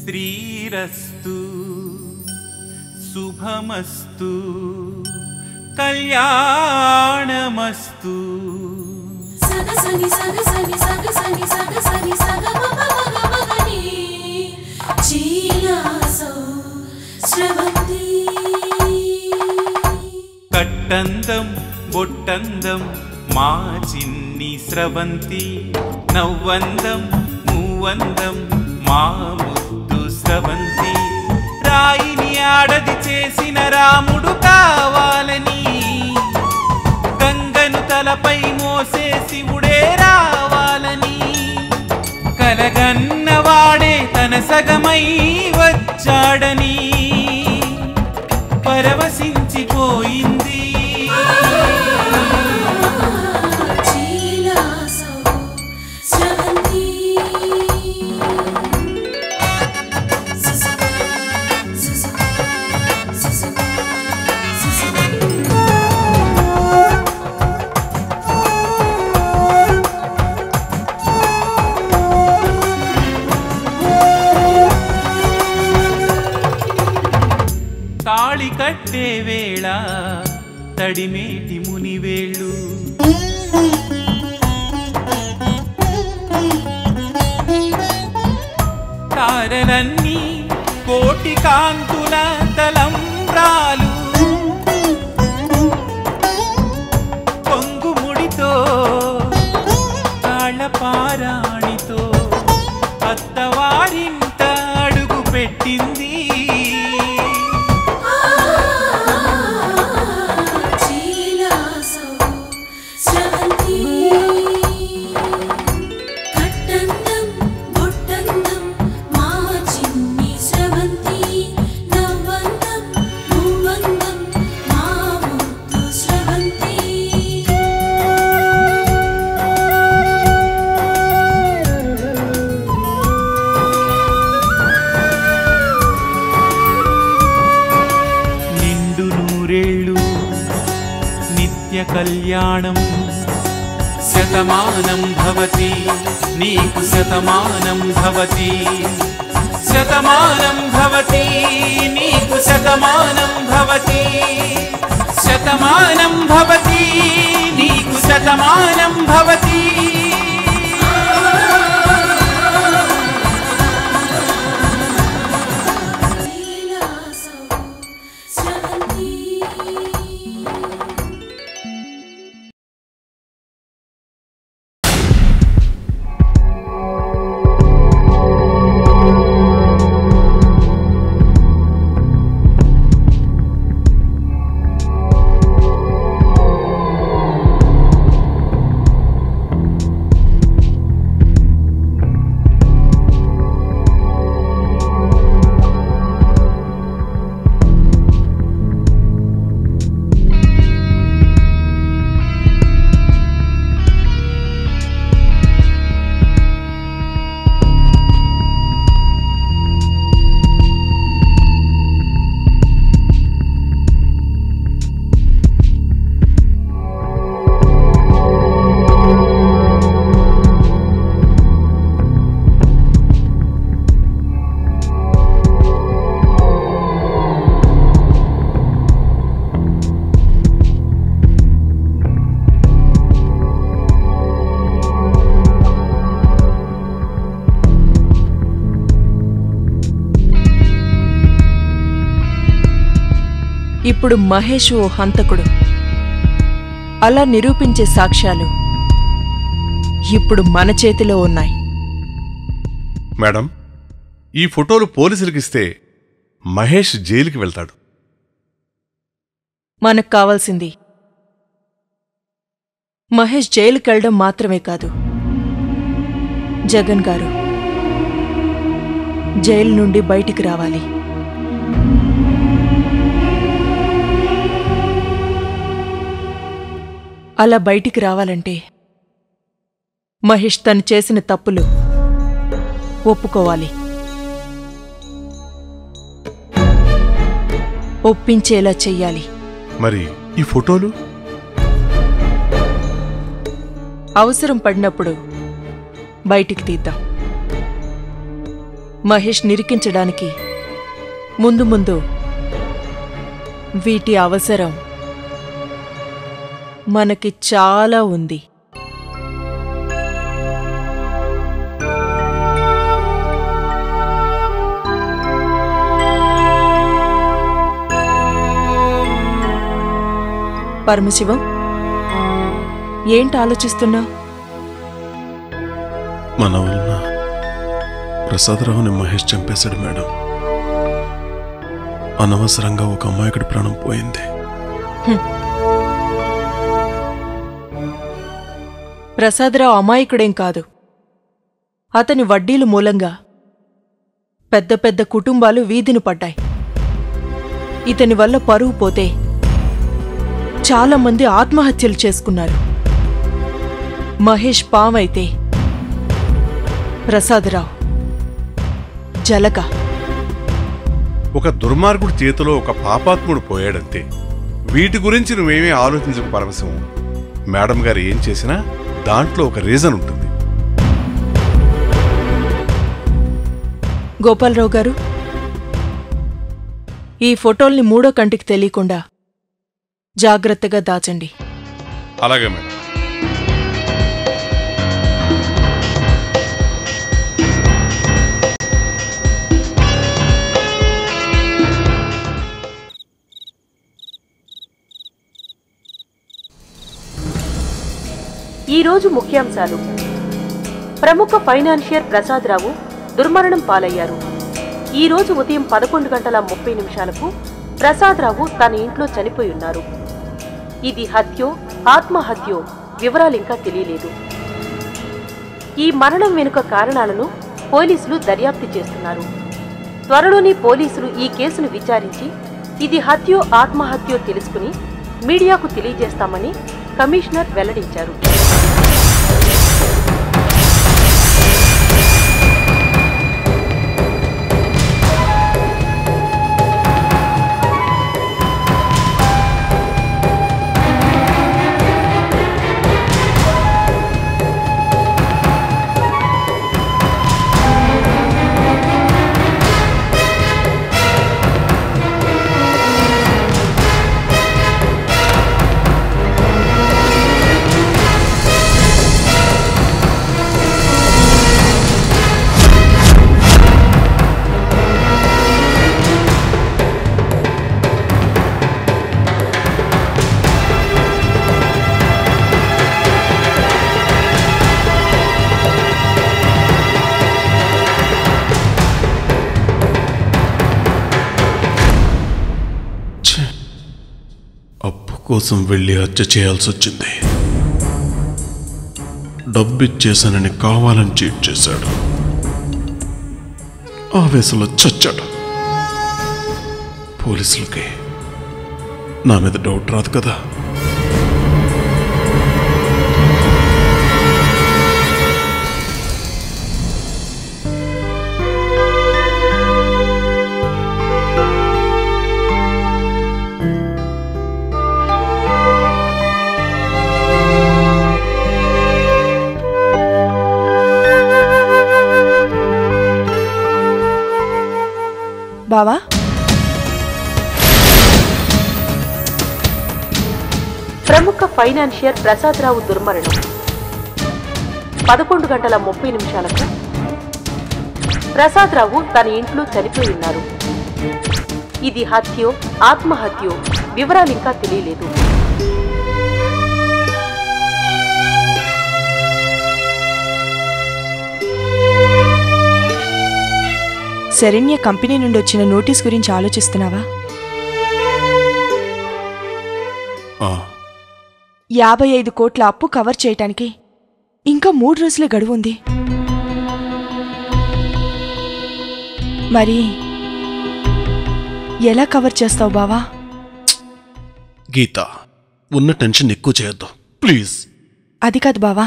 శ్రీరస్తు శుభమస్తు కళ్యాణమస్తు సగ సని సగ సని సగ సని సగ సని సగ మగ మగ మగని చీలాసౌ స్రవంతి కట్టందం బొట్టందం మా చిన్ని స్రవంతి నవ్వందం మూవందం మా ముద్దు స్రవంతి రాయిని ఆడది చేసిన రాముడు కావాలని గంగను తలపై మోసే శివుడే రావాలని కలగన్నవాడే తన సగమై వచ్చాడని పరవశించిపోయింది చీలాసౌ స్రవంతి సుసు సుసు సుసు సుసు తాళి కట్టే వేళ తడిమేటి మునివేళ్ళు తారలన్నీ కోటి కాంతుల తలంబ్రాలు పొంగుముడితో తాళపారాణితో అత్తవారింట అడుగు పెట్టింది చీలాసౌ స్రవంతి కట్టందం బొట్టందం మా చిన్ని స్రవంతి నవ్వందం మూవందం మా ముద్దు స్రవంతి నిండు నూరేళ్ళు నిత్య కళ్యాణం శతమానం భవతి నీకు శతమానం భవతి శతమానం భవతి నీకు శతమానం భవతి శతమానం భవతి నీకు శతమానం భవతి చీలాసౌ స్రవంతి ఇప్పుడు మహేష్ ఓ హంతకుడు అలా నిరూపించే సాక్ష్యాలు ఇప్పుడు మన చేతిలో ఉన్నాయి మేడం ఈ ఫోటోలు పోలీసులకిస్తే మహేష్ జైలుకి వెళ్తాడు మనకు కావాల్సింది మహేష్ జైలుకెళ్ళడం మాత్రమే కాదు జగన్ గారు జైలు నుండి బయటికి రావాలి అలా బయటికి రావాలంటే మహేష్ తను చేసిన తప్పులు ఒప్పుకోవాలి ఒప్పించేలా చెయ్యాలి మరి ఈ ఫోటోలు అవసరం పడినప్పుడు బయటికి తీద్దాం మహేష్ నిరికించడానికి ముందు ముందు వీటి అవసరం మనకి చాలా ఉంది పరమశివం ఏంటి ఆలోచిస్తున్నావు మన వలన ప్రసాదరావుని మహేష్ చంపేశాడు మేడం అనవసరంగా ఒక అమాయకుడి ప్రాణం పోయింది ప్రసాదరావు అమాయకుడేం కాదు అతని వడ్డీలు మూలంగా పెద్ద పెద్ద కుటుంబాలు వీధిని పడ్డాయి ఇతని వల్ల పరువు పోతే చాలామంది ఆత్మహత్యలు చేసుకున్నారు మహేష్ పామైతే ప్రసాదరావు జలక ఒక దుర్మార్గుడి చేతిలో ఒక పాపాత్ముడు పోయాడంతే వీటి గురించి నువ్వేమీ ఆలోచించక పరమశివం మేడం గారు ఏం చేసినా దాంట్లో ఒక రీజన్ ఉంటుంది గోపాలరావు గారు ఈ ఫోటోల్ని మూడో కంటికి తెలియకుండా జాగ్రత్తగా దాచండి అలాగే మేడం ఈరోజు ముఖ్యాంశాలు ప్రముఖ ఫైనాన్షియర్ ప్రసాద్ రావు దుర్మరణం పాలయ్యారు ఈ రోజు ఉదయం పదకొండు గంటల ముప్పై నిమిషాలకు ప్రసాద్ రావు తన ఇంట్లో చనిపోయి ఉన్నారు ఇది హత్యో ఆత్మహత్యో వివరాలు ఇంకా తెలియలేదు ఈ మరణం వెనుక కారణాలను పోలీసులు దర్యాప్తు చేస్తున్నారు త్వరలోనే పోలీసులు ఈ కేసును విచారించి ఇది హత్యో ఆత్మహత్యో తెలుసుకుని మీడియాకు తెలియజేస్తామని కమిషనర్ వెల్లడించారు ఛే! అప్పు కోసం వెళ్ళి హత్య చేయాల్సి వచ్చింది డబ్బిచ్చేసానని కావాలని చీట్ చేశాడు ఆవేశంలో చచ్చాడు పోలీసులకి నా మీద డౌట్ రాదు కదా బావా ప్రముఖ ఫైనాన్షియర్ ప్రసాద్ రావు దుర్మరణం పదకొండు గంటల ముప్పై నిమిషాలకు ప్రసాద్ రావు తన ఇంట్లో చనిపోయి ఉన్నారు ఇది హత్యో ఆత్మహత్యో వివరాలు ఇంకా తెలియలేదు శరణ్య కంపెనీ నుండి వచ్చిన నోటీస్ గురించి ఆలోచిస్తున్నావా ఆ, యాభై ఐదు కోట్ల అప్పు కవర్ చేయటానికి ఇంకా మూడు రోజులే గడువు ఉంది మరి ఎలా కవర్ చేస్తావు బావా గీత ఉన్న టెన్షన్ ఎక్కువ చేయొద్దు ప్లీజ్ అది కాదు బావా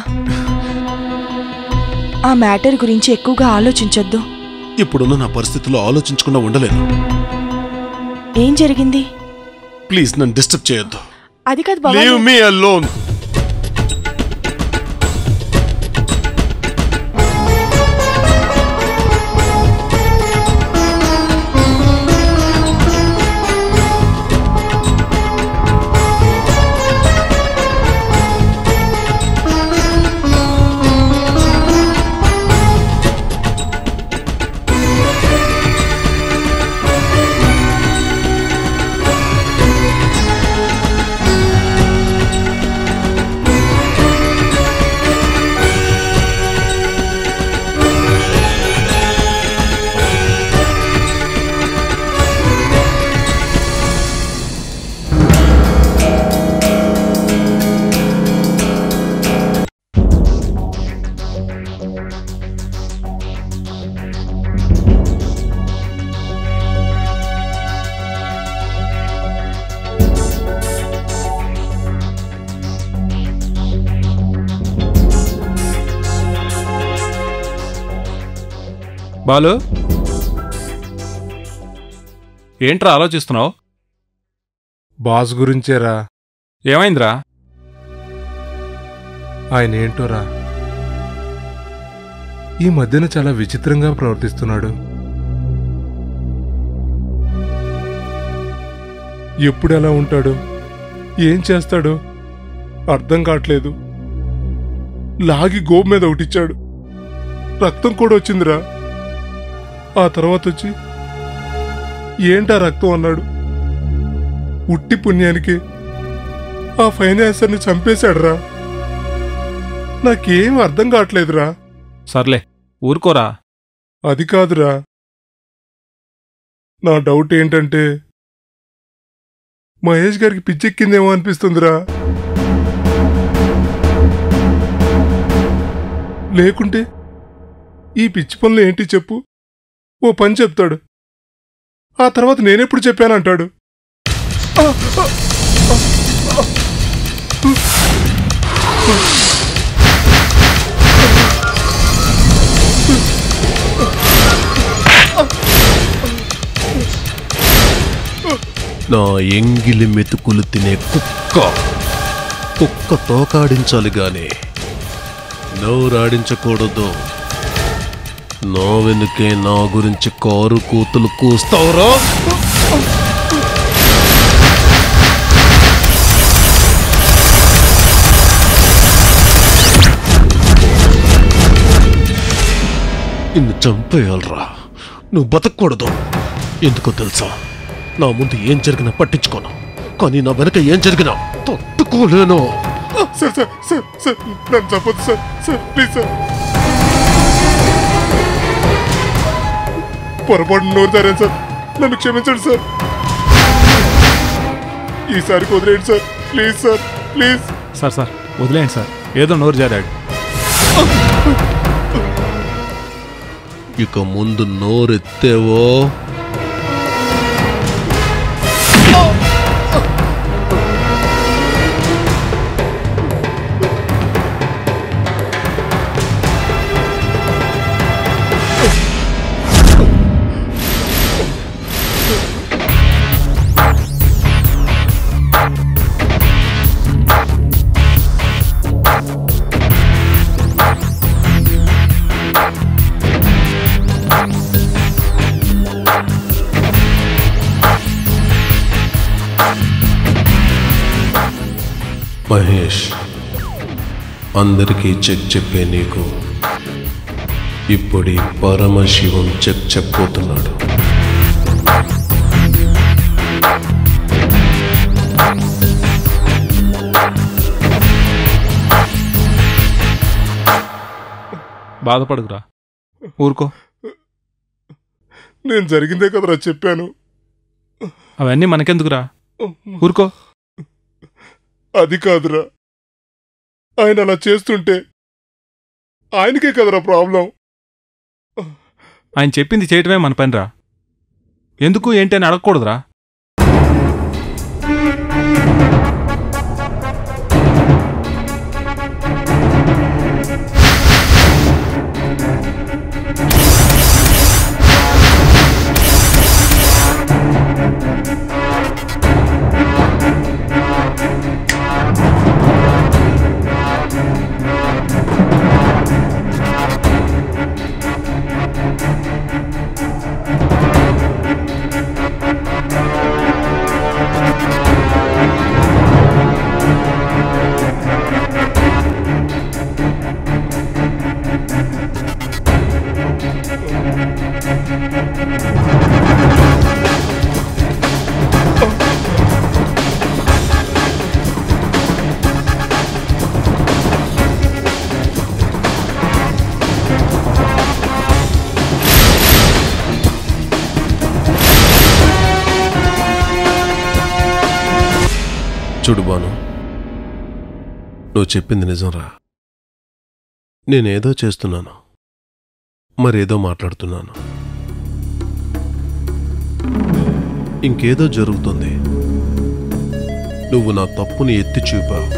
ఆ మ్యాటర్ గురించి ఎక్కువగా ఆలోచించొద్దు ఇప్పుడున్న నా పరిస్థితిలో ఆలోచించకుండా ఉండలేను ఏం జరిగింది ప్లీజ్ నన్ను డిస్టర్బ్ చేయొద్దు అది కాదు బావా లీవ్ మీ అలోన్ బాలు ఏంట్రా ఆలోచిస్తున్నావు బాస్ గురించేరా ఏమైందిరా ఆయన ఏంటోరా ఈ మధ్యన చాలా విచిత్రంగా ప్రవర్తిస్తున్నాడు ఎప్పుడు ఎలా ఉంటాడు ఏం చేస్తాడు అర్థం కావట్లేదు లాగి గోపు మీద ఒకటిచ్చాడు రక్తం కూడా వచ్చిందిరా ఆ తర్వాత వచ్చి ఏంటా రక్తం అన్నాడు ఉట్టి పుణ్యానికి ఆ ఫైనాన్సర్ని చంపేశాడురా నాకేం అర్థం కావట్లేదురా సర్లే ఊరుకోరా అది కాదురా నా డౌట్ ఏంటంటే మహేష్ గారికి పిచ్చెక్కిందేమో అనిపిస్తుందిరా లేకుంటే ఈ పిచ్చి పనులు ఏంటి చెప్పు ఓ పని చెప్తాడు ఆ తర్వాత నేనెప్పుడు చెప్పానంటాడు నా ఎంగిలి మెతుకులు తినే కుక్క కుక్క తోకాడించాలి గాని నోరాడించకూడదు నా వెనుకే నా గురించి కారు కూతులు కూస్తావురా నిన్ను చంపేయాలరా నువ్వు బతకూడదు ఎందుకో తెలుసా నా ముందు ఏం జరిగినా పట్టించుకోను కానీ నా వెనక ఏం జరిగినా తట్టుకోలేను సార్ సార్ సార్ సార్ నన్ను చెప్పొద్దు సార్ సార్ ప్లీజ్ సార్ పొరపాటు నోరు జారాను సార్ నన్ను క్షమించండి సార్ ఈసారికి వదిలేయండి sir please sir please sir sir వదిలేయండి సార్ ఏదో నోరు జారాడు ఇక ముందు నోరెత్తేవో మహేష్ అందరికీ చెక్ చెప్పే నీకు ఇప్పుడు ఈ పరమశివం చెక్ చెప్పబోతున్నాడు బాధపడకురా ఊరుకో నేను జరిగిందే కదరా చెప్పాను అవన్నీ మనకెందుకురా ఊరుకో అది కాదురా ఆయన అలా చేస్తుంటే ఆయనకే కదరా ప్రాబ్లం ఆయన చెప్పింది చేయటమే మన పనిరా ఎందుకు ఏంటి అని అడగకూడదురా చూడు బాను నువ్వు చెప్పింది నిజంరా నేనేదో చేస్తున్నాను మరేదో మాట్లాడుతున్నాను ఇంకేదో జరుగుతుంది నువ్వు నా తప్పుని ఎత్తి చూపావు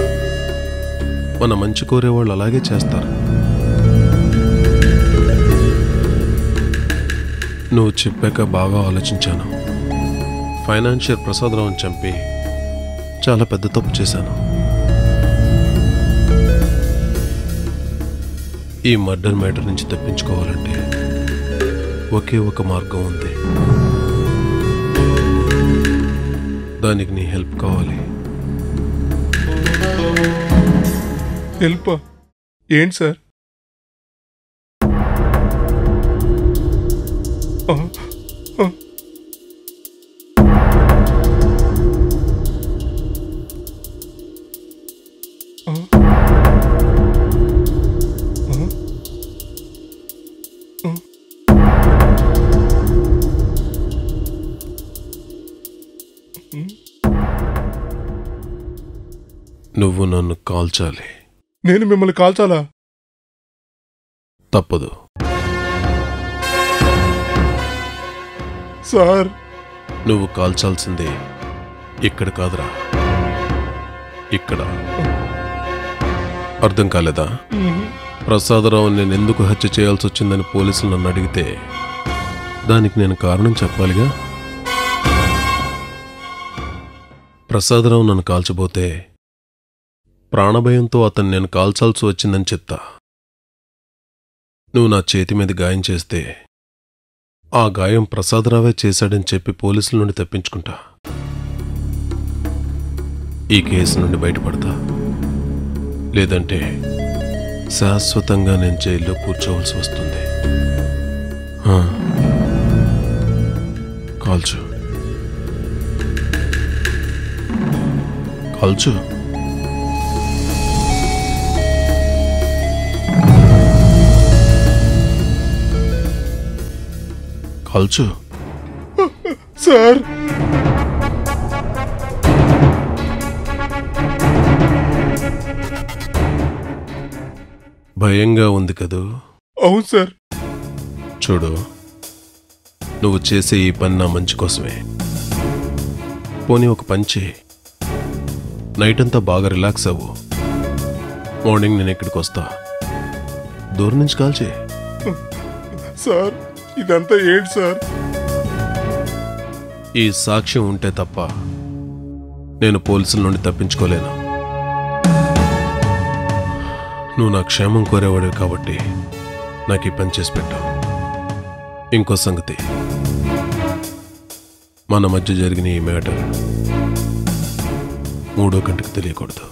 మన మంచి కోరేవాళ్ళు అలాగే చేస్తారు నువ్వు చెప్పాక బాగా ఆలోచించాను ఫైనాన్షియర్ ప్రసాదరావుని చంపి చాలా పెద్ద తప్పు చేశాను ఈ మర్డర్ మ్యాటర్ నుంచి తప్పించుకోవాలంటే ఒకే ఒక మార్గం ఉంది దానికి నీ హెల్ప్ కావాలి హెల్ప్ ఏంటి సార్ ఆ, ఆ. ఆ. ఆ. ఆ. నువ్వు నన్ను కాల్చాలి నేను మిమ్మల్ని కాల్చాలా తప్పదు సార్ నువ్వు కాల్చాల్సిందే ఇక్కడ కాదురా ఇక్కడ అర్థం కాలేదా ప్రసాదరావు నేను ఎందుకు హత్య చేయాల్సి వచ్చిందని పోలీసులు నన్ను అడిగితే దానికి నేను కారణం చెప్పాలిగా ప్రసాదరావు నన్ను కాల్చబోతే ప్రాణభయంతో అతను నేను కాల్చాల్సి వచ్చిందని చెప్తా నువ్వు నా చేతి మీద గాయం చేస్తే ఆ గాయం ప్రసాదరావే చేశాడని చెప్పి పోలీసుల నుండి తప్పించుకుంటా ఈ కేసు నుండి బయటపడతా లేదంటే శాశ్వతంగా నేను జైల్లో కూర్చోవలసి వస్తుంది ఆ. కాల్చు కాల్చు కాల్చు సార్ భయంగా ఉంది కదూ అవును సార్ చూడు నువ్వు చేసే ఈ పని నా మంచి కోసమే పోనీ ఒక పని చేయి నైట్ అంతా బాగా రిలాక్స్ అవ్వు మార్నింగ్ నేను ఇక్కడికి వస్తా దూరం నుంచి కాల్ చేయి సార్ ఇదంతా ఏంటి సార్ ఈ సాక్ష్యం ఉంటే తప్ప నేను పోలీసుల నుండి తప్పించుకోలేను నువ్వు నా క్షేమం కోరేవాడివి కాబట్టి నాకు ఈ పని చేసి పెట్టావు ఇంకో సంగతి మన మధ్య జరిగిన ఈ మ్యాటర్ మూడో గంటకు తెలియకూడదు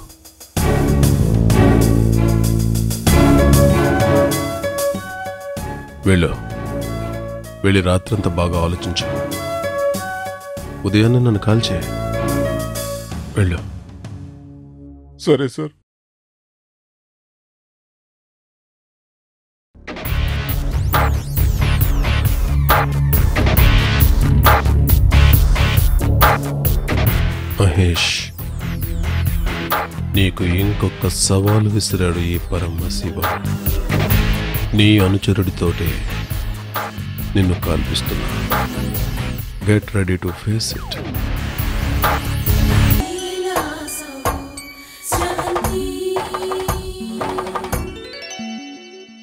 వెళ్ళు వెళ్ళి రాత్రంతా బాగా ఆలోచించు ఉదయాన్నే నన్ను కాల్చే వెళ్ళు సరే సార్ మహేష్ నీకు ఇంకొక సవాలు విసిరాడు ఈ పరమశివ నీ అనుచరుడితోటే నిన్ను కాల్పిస్తున్నా get ready to face it